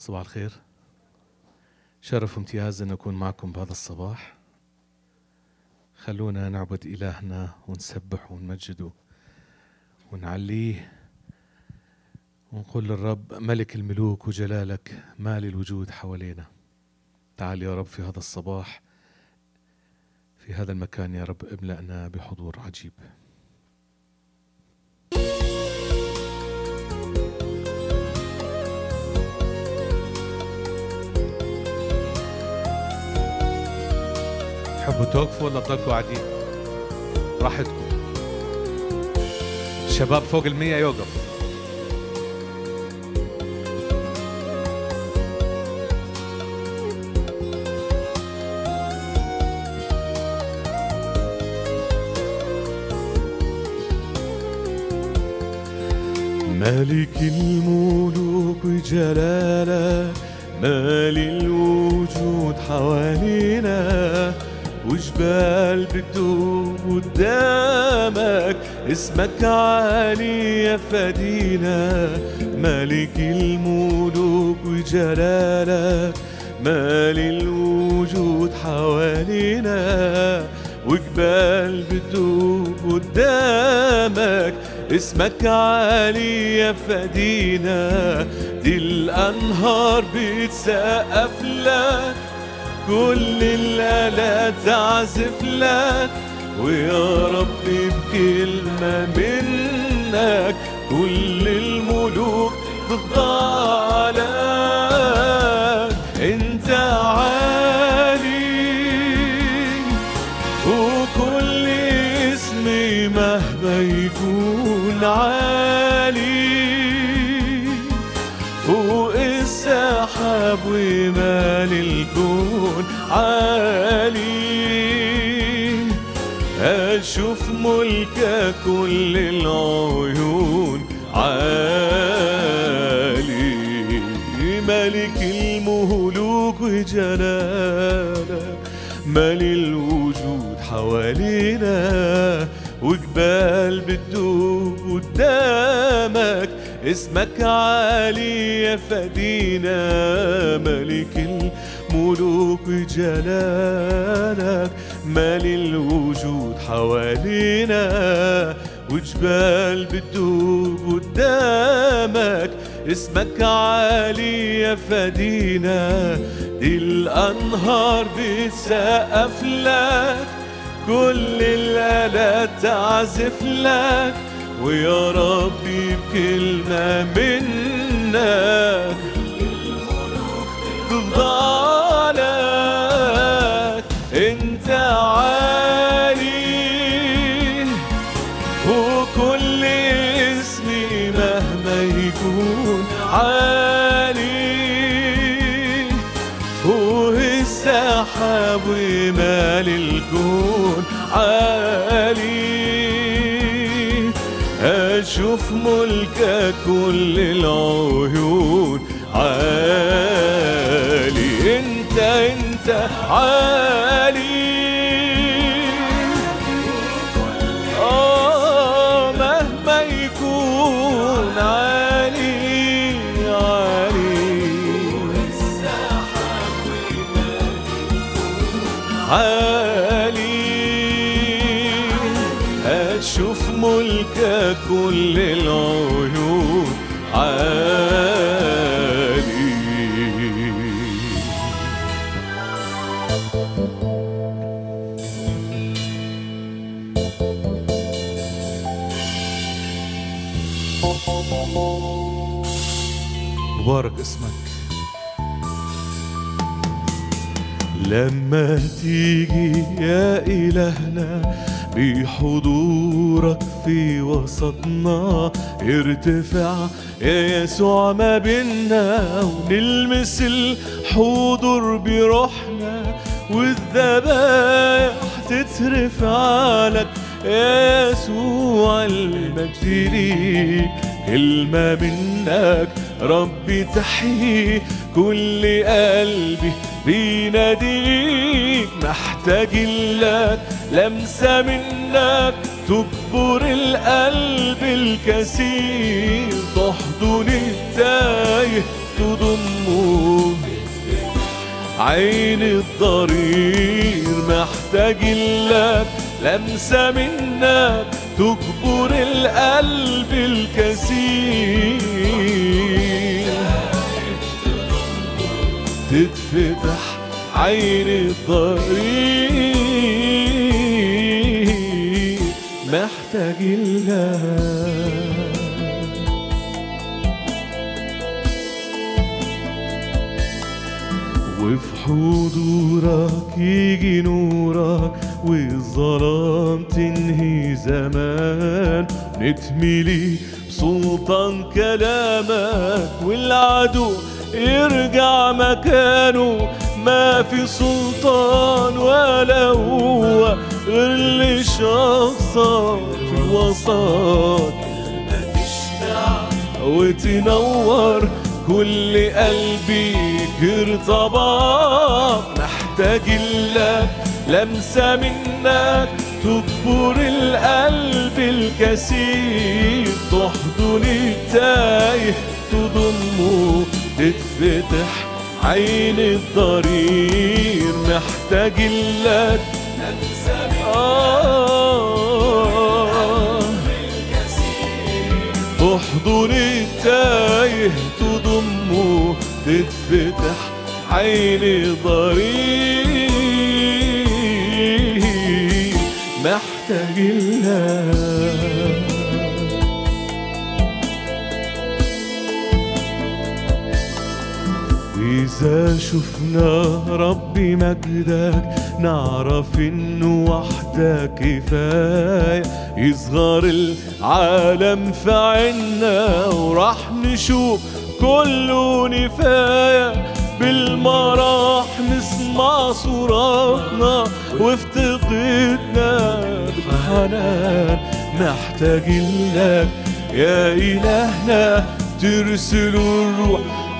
صباح الخير شرف وامتياز أن أكون معكم بهذا الصباح خلونا نعبد إلهنا ونسبح ونمجده ونعليه ونقول للرب ملك الملوك وجلالك مالي الوجود حوالينا تعال يا رب في هذا الصباح في هذا المكان يا رب املأنا بحضور عجيب تحبوا توقفوا ولا تضلكوا قاعدين؟ راحتكم الشباب فوق المية يوقف ملك الملوك وجلالك مالي الوجود حوالينا وجبال بتدوب قدامك اسمك عالي يا فدينا ملك الملوك وجلالك مالي الوجود حوالينا وجبال بتدوب قدامك اسمك عالي يا فدينا دي الأنهار بتسقف لك كل الآلات تعزف لك ويا رب بكلمة منك كل الملوك تخضع لك انت عالي فوق كل اسم مهما يكون عالي فوق السحاب ومال الكون عالي أشوف ملكك كل العيون عالي ملك المهلوك وجلالك مال الوجود حوالينا وجبال بتدوب قدامك اسمك عالي يا فدينا ملك الملوك وجلالك مال الوجود حوالينا وجبال بتدوب قدامك اسمك عالي يا فدينا دي الأنهار بتسقف لك كل الآلات تعزف لك ويا ربي بكلمة منك تخضع لك انت عالي فوق كل اسم مهما يكون عالي فوق السحاب ومال الكون عالي أشوف ملكك كل العيون عالي انت انت عالي آه مهما يكون عالي عالي عالي أشوف ملكك كل العيون عالي مبارك اسمك لما تيجي يا إلهنا بحضورك في وسطنا ارتفع يا يسوع ما بينا ونلمس الحضور بروحنا والذبائح تترفع لك يا يسوع المجد ليك كلمة منك ربي تحيي كل قلبي بيناديك محتاج لك لمسة منك تكبر القلب الكثير تحضن التايه تضمه عين الضرير محتاج لك لمسة منك تكبر القلب الكثير تتفتح عين الطريق محتاج لك وفي حضورك يجي نورك والظلام تنهي زمان نتملي بسلطان كلامك والعدو يرجع مكانه ما في سلطان ولا هو غير اللي شخصك في الوسط وتنور كل قلبي ارتباط محتاج لك لمسة منك تكبر القلب الكثير تحضن التايه تضمه تتفتح عين الضرير محتاج لك لمسة آه تحضن التايه تضمه تتفتح عين ضرير محتاج لك وإذا شفنا ربي مجدك نعرف إنه وحدك كفاية يصغر العالم في عنا وراح نشوف كله نفاية بالمراح نسمع صراخنا وافتقدنا بالحنان محتاج لك يا إلهنا ترسل الروح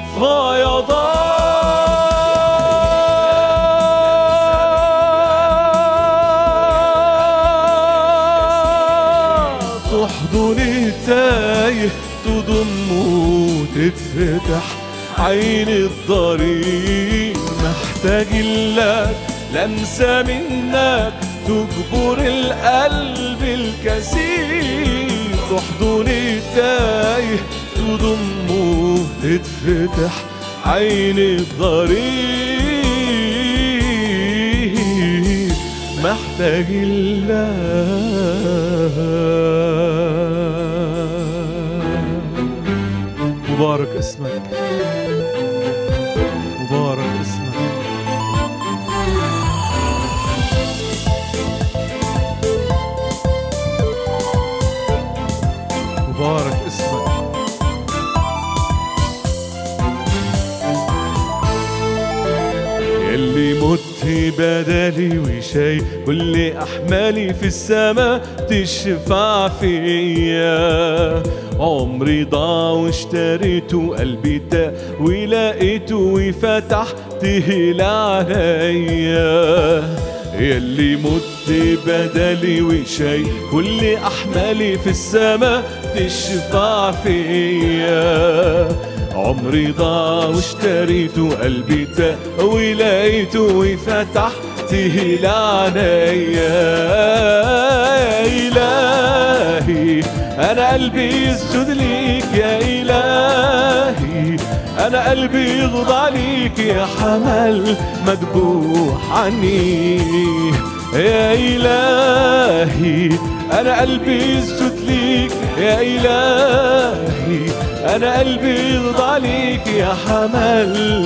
فيضان تحضن التايه تضمه تتفتح عين الضرير محتاج لك لمسة منك تجبر القلب الكثير تحضن التايه تضمه تتفتح عين الضرير محتاج لك مبارك اسمك مبارك اسمك مبارك اسمك يلي مت بدلي وشاي كل احمالي في السما تشفع فيا عمري ضاع واشتريته قلبي تاه ولقيته وفتحته عليا يلي مت بدلي وشاي كل احمالي في السما تشفع فيا عمري ضاع واشتريته قلبي تاه ولقيته وفتحته لعنيا إلهي أنا قلبي يسجد ليك يا إلهي أنا قلبي يخضع ليك يا حمل مذبوح عني يا إلهي أنا قلبي يسجد ليك يا إلهي أنا قلبي يخضع ليك يا حمل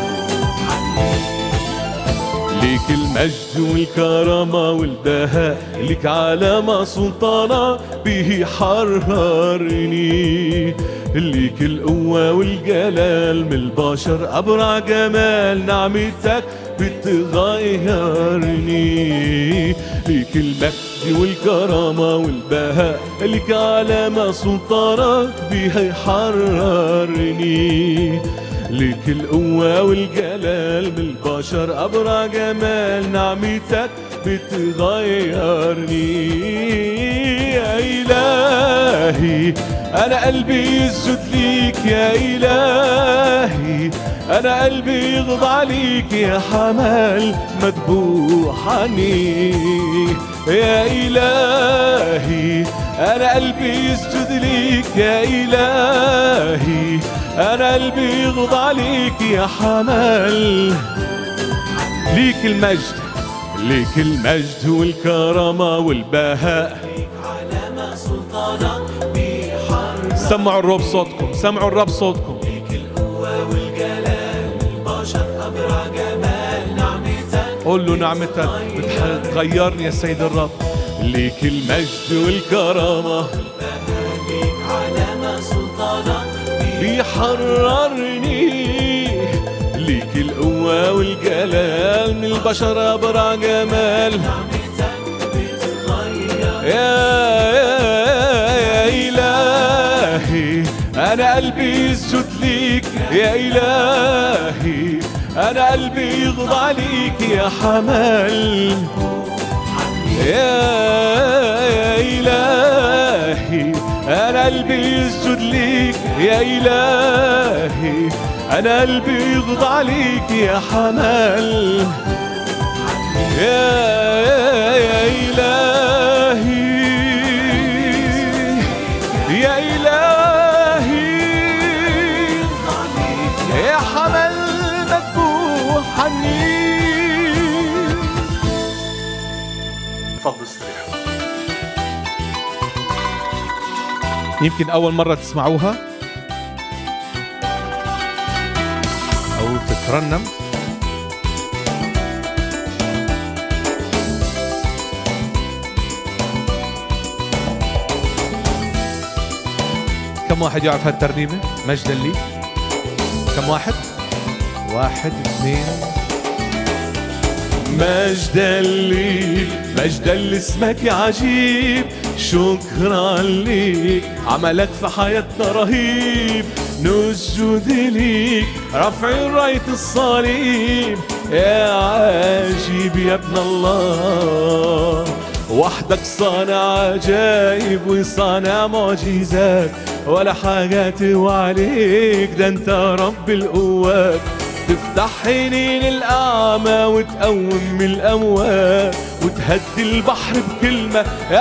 ليك المجد والكرامة والبهاء ليك علامة سلطانة به حررني ليك القوة والجلال من البشر أبرع جمال نعمتك بتغيرني ليك المجد والكرامة والبهاء ليك علامة سلطانك بها يحررني ليك القوة والجلال من البشر أبرع جمال نعمتك بتغيرني يا إلهي أنا قلبي يسجد ليك يا إلهي انا قلبي يغضى عليك يا حمال مذبوح عني يا الهي انا قلبي يسجد ليك يا الهي انا قلبي يغضى عليك يا حمال ليك المجد ليك المجد والكرامة والبهاء علامة سلطانك بحر سمعوا الرب صوتكم سمعوا الرب صوتكم ليك القوة والجلال البشر أبرع جمال نعمتك قول له نعمتك بتغيرني يا سيد الرب ليك المجد والكرامة ليك علامة سلطانك بيحررني ليك القوة والجلال من البشر أبرع جمال نعمتك بتغير يا, يا, يا إلهي أنا قلبي يسجد ليك يا إلهي أنا قلبي يغضى عليك يا حمال يا, يا إلهي أنا قلبي يسجد ليك يا إلهي أنا قلبي يغضى عليك يا حمال يا يا إلهي يا إلهي يا حمل مذبوح عني تفضل استريحوا يمكن أول مرة تسمعوها أو تترنم كم واحد يعرف هالترنيمة؟ مجدا لي كم واحد؟ واحد اثنين مجدا ليك مجدا لاسمك عجيب شكرا ليك عملك في حياتنا رهيب نسجد ليك رافعين راية الصليب يا عجيب يا ابن الله وحدك صانع عجائب وصانع معجزات ولا حاجات وعليك ده انت رب القوات تفتح عينين الأعمى وتقوم من الأموات وتهدي البحر بكلمة يا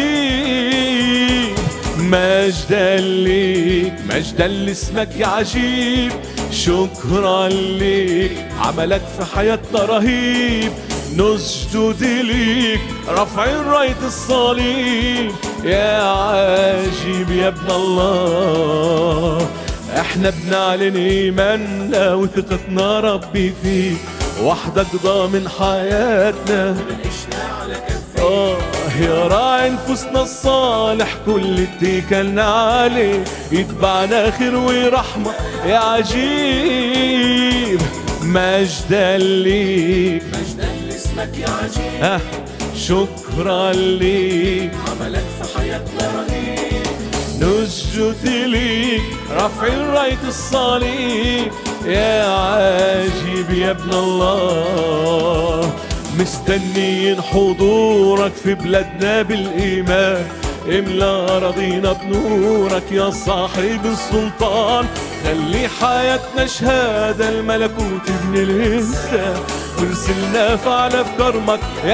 عجيب مجدا ليك مجدا لاسمك يا عجيب شكرا ليك عملك في حياتنا رهيب نسجد ليك رافعين راية الصليب يا عجيب يا ابن الله احنا بنعلن ايماننا وثقتنا ربي فيك وحدك ضامن حياتنا آه يا راعي نفوسنا الصالح كل اتكلنا عليه يتبعنا خير ورحمة يا عجيب مجدا ليك مجدا لاسمك يا عجيب ها شكرا ليك عملك في حياتنا رهيب نسجد ليك رافعين راية الصليب يا عجيب يا ابن الله مستنيين حضورك في بلادنا بالإيمان املا أراضينا بنورك يا صاحب السلطان خلي حياتنا شهادة الملكوت ابن الإنسان وارسلنا فعلا في كرمك يا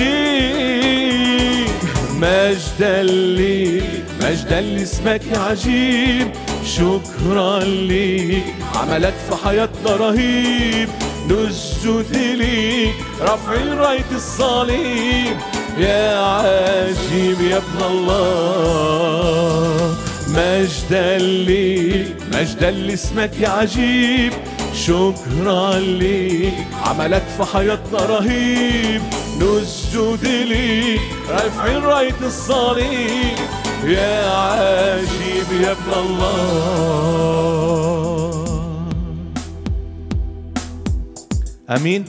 عجيب مجدا ليك مجدا لاسمك يا عجيب شكرا ليك عملك في حياتنا رهيب نسجد ليك رافعين راية الصليب يا عجيب يا ابن الله مجدا ليك مجدا لاسمك يا عجيب شكرا ليك عملك في حياتنا رهيب نسجد ليك رافعين راية الصليب يا عجيب يا ابن الله امين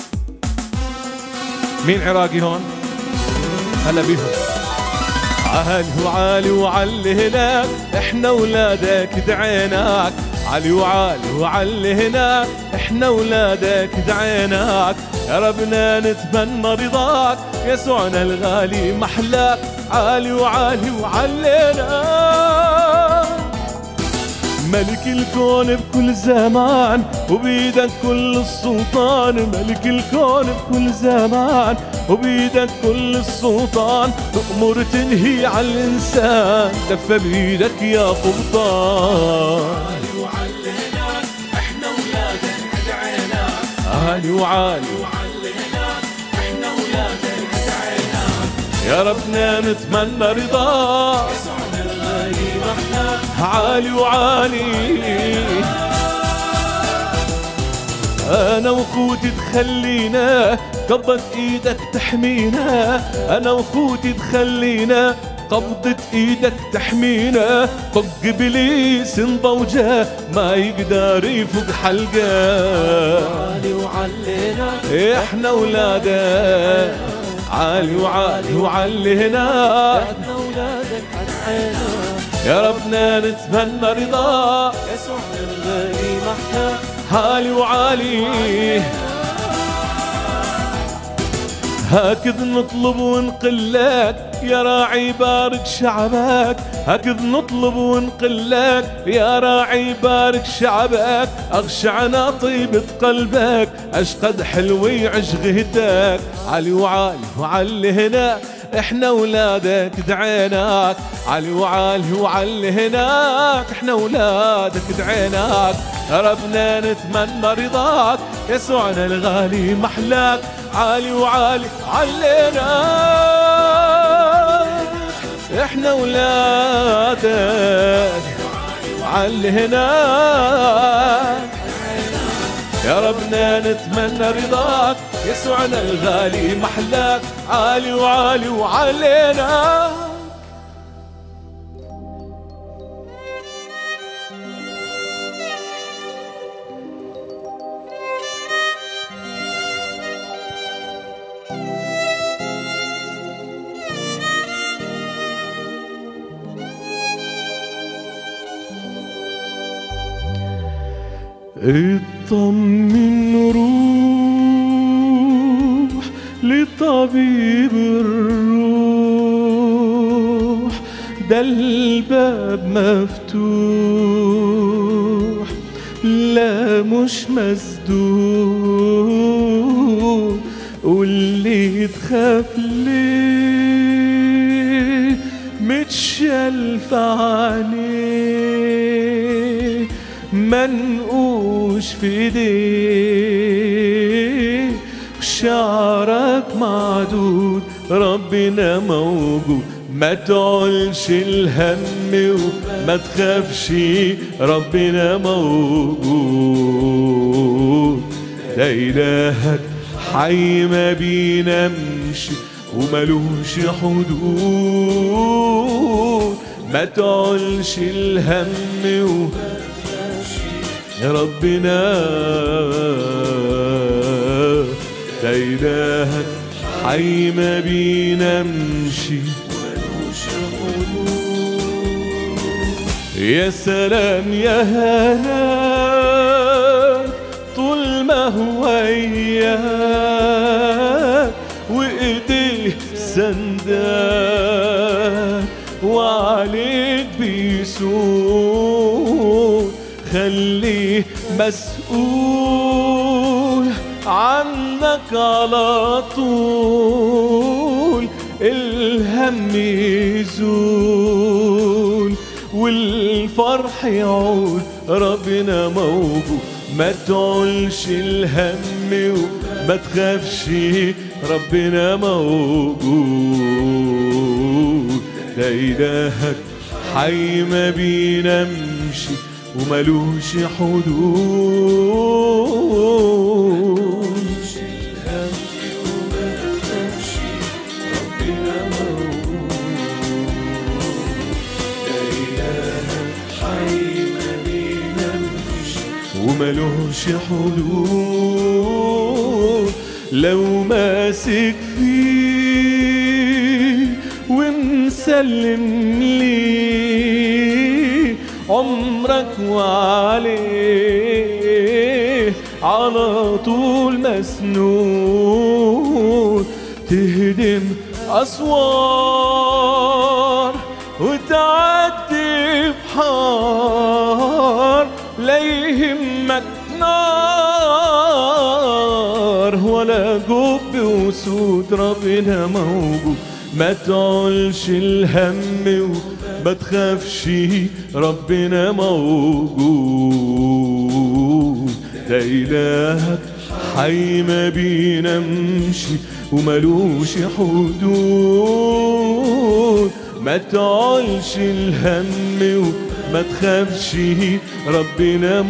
مين عراقي هون هلا بيهم عالي وعالي وعلي هناك احنا ولادك دعيناك علي وعالي وعلي هناك احنا ولادك دعيناك يا ربنا نتمنى رضاك يسوعنا الغالي محلاك عالي وعالي وعلينا ملك الكون بكل زمان وبيدك كل السلطان ملك الكون بكل زمان وبيدك كل السلطان تأمر تنهي على الإنسان دفى بيدك يا قبطان عالي وعلي هناك احنا ولادك ادعيناك عالي وعالي وعلي هناك احنا ولادك ادعيناك يا ربنا نتمنى رضاك يسوعنا الغالي محلاك عالي وعالي انا واخوتي تخلينا قبضة ايدك تحمينا انا واخوتي تخلينا قبضة ايدك تحمينا طق ابليس ضوجه ما يقدر يفوق حلقه عالي وعلي هناك احنا ولادك عالي وعالي وعلي هناك احنا ولادك ادعيناك يا ربنا نتمنى رضاك يسوعنا الغالي محلاك عالي وعالي هكذ نطلب ونقل لك يا راعي بارك شعبك هكذ نطلب ونقل لك يا راعي بارك شعبك اغشعنا طيبة قلبك اشقد حلو يعش غهدك علي وعالي وعلي هنا احنا ولادك دعيناك علي وعالي وعلي هناك احنا ولادك دعيناك ربنا نتمنى رضاك يسوعنا الغالي محلاك عالي وعالي علينا احنا ولادك علي هناك يا ربنا نتمنى رضاك يسوعنا الغالي محلاك عالي وعالي وعلينا اطمن روح لطبيب الروح ده الباب مفتوح لا مش مسدود واللي تخاف ليه متشلف عليه منقوش في ايديه شعرك معدود ربنا موجود ما تعلش الهم وما تخافش ربنا موجود ده إلهك حي ما بينامش وملوش حدود ما تعلش الهم و يا ربنا ده إلهك حي ما بينامش يا سلام يا هناك طول ما هو إياك وإيديه سنداك وعليك بيسود خليه مسؤول عنك على طول الهم يزول والفرح يعود ربنا موجود ما تعولش الهم وما تخافش ربنا موجود ده إلهك حي ما بينامش وملوش حدود وملوش حدود لو ماسك فيه ومسلم ليه عمرك وعليه على طول مسنون تهدم أسوار وتعدي بحار لا يهمك نار ولا قب وسود ربنا موجود ما تعولش الهم وما تخافش ربنا موجود ده إلهك حي ما بينامشي وملوش حدود ما تعولش الهم وما تخافش ربنا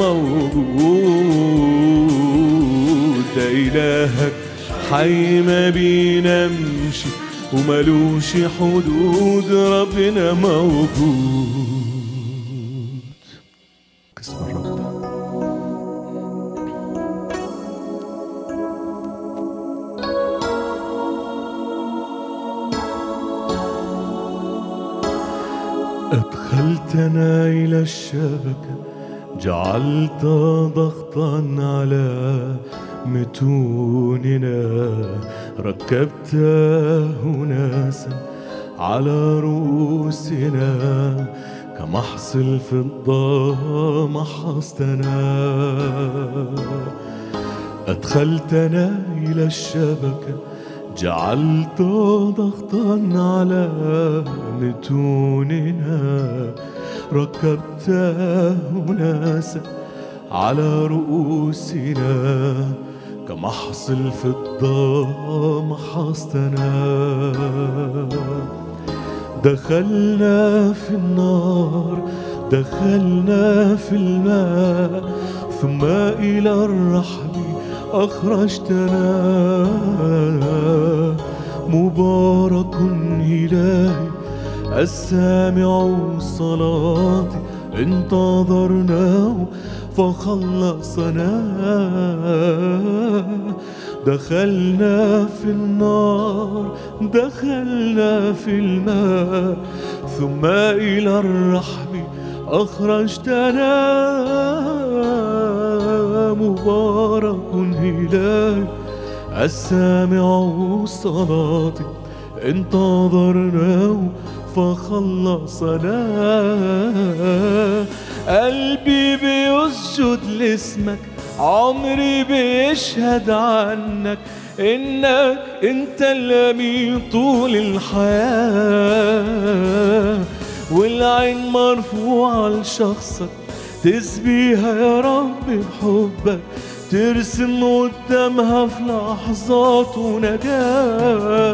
موجود ده إلهك حي ما بينامش وملوش حدود ربنا موجود اسم الرب أدخلتنا إلى الشبكة جعلت ضغطا على متوننا ركبت ناسا على رؤوسنا كمحص الفضة محصتنا أدخلتنا إلى الشبكة جعلت ضغطا على متوننا ركبت ناسا على رؤوسنا كمحص الفضة محصتنا دخلنا في النار دخلنا في الماء ثم إلى الرحم أخرجتنا مبارك إلهي السامع صلاتي انتظرناه فخلصنا دخلنا في النار دخلنا في الماء ثم إلى الرحم أخرجتنا مبارك إلهي السامع صلاتي انتظرناه فخلصنا قلبي بيسجد لاسمك عمري بيشهد عنك انك انت الامين طول الحياه والعين مرفوعه لشخصك تسبيها يا رب بحبك ترسم قدامها في لحظات ونجاة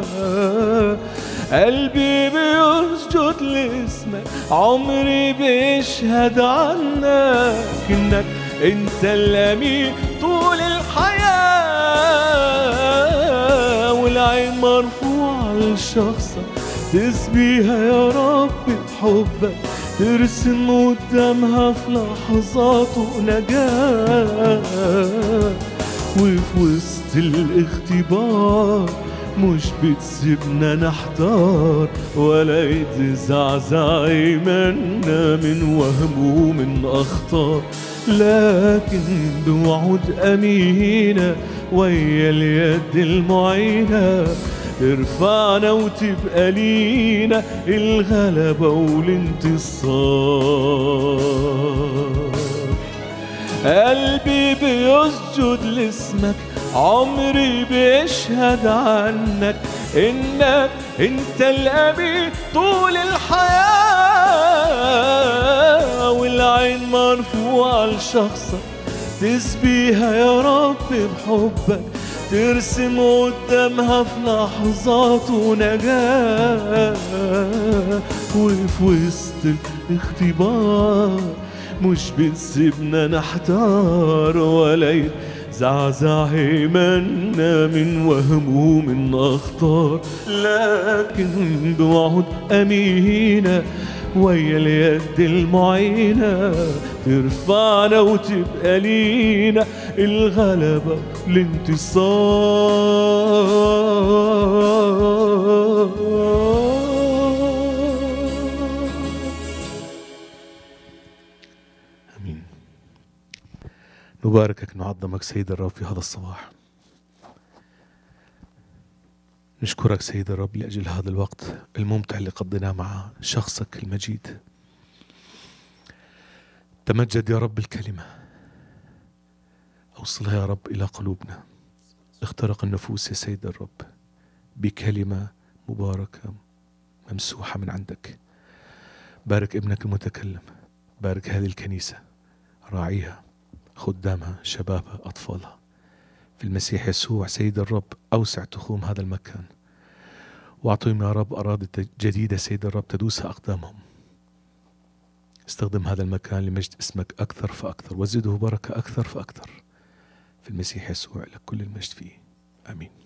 قلبي بيسجد لاسمك عمري بيشهد عنك انك انت الامين طول الحياة والعين مرفوعة لشخصك تسبيها يا رب بحبك ترسم قدامها في لحظات ونجاة وفي وسط الاختبار مش بتسيبنا نحتار ولا يتزعزع ايماننا من وهم ومن اخطار لكن بوعود امينه ويا اليد المعينه ارفعنا وتبقى لينا الغلبة والانتصار قلبي بيسجد لاسمك عمري بيشهد عنك انك انت الامين طول الحياة والعين مرفوعة لشخصك تسبيها يا رب بحبك ترسم قدامها في لحظات ونجاة وفي وسط الاختبار مش بتسيبنا نحتار ولا يتزعزع ايماننا من وهم ومن اخطار لكن بوعود امينه ويا اليد المعينة ترفعنا وتبقى لينا الغلبة الانتصار امين نباركك نعظمك سيد الرب في هذا الصباح نشكرك سيد الرب لاجل هذا الوقت الممتع اللي قضيناه مع شخصك المجيد تمجد يا رب الكلمة أوصلها يا رب إلى قلوبنا اخترق النفوس يا سيد الرب بكلمة مباركة ممسوحة من عندك بارك ابنك المتكلم بارك هذه الكنيسة راعيها خدامها شبابها أطفالها في المسيح يسوع سيد الرب أوسع تخوم هذا المكان وأعطيهم يا رب أراضي جديدة سيد الرب تدوسها أقدامهم استخدم هذا المكان لمجد اسمك أكثر فأكثر وزده بركة أكثر فأكثر في المسيح يسوع لك كل المجد فيه آمين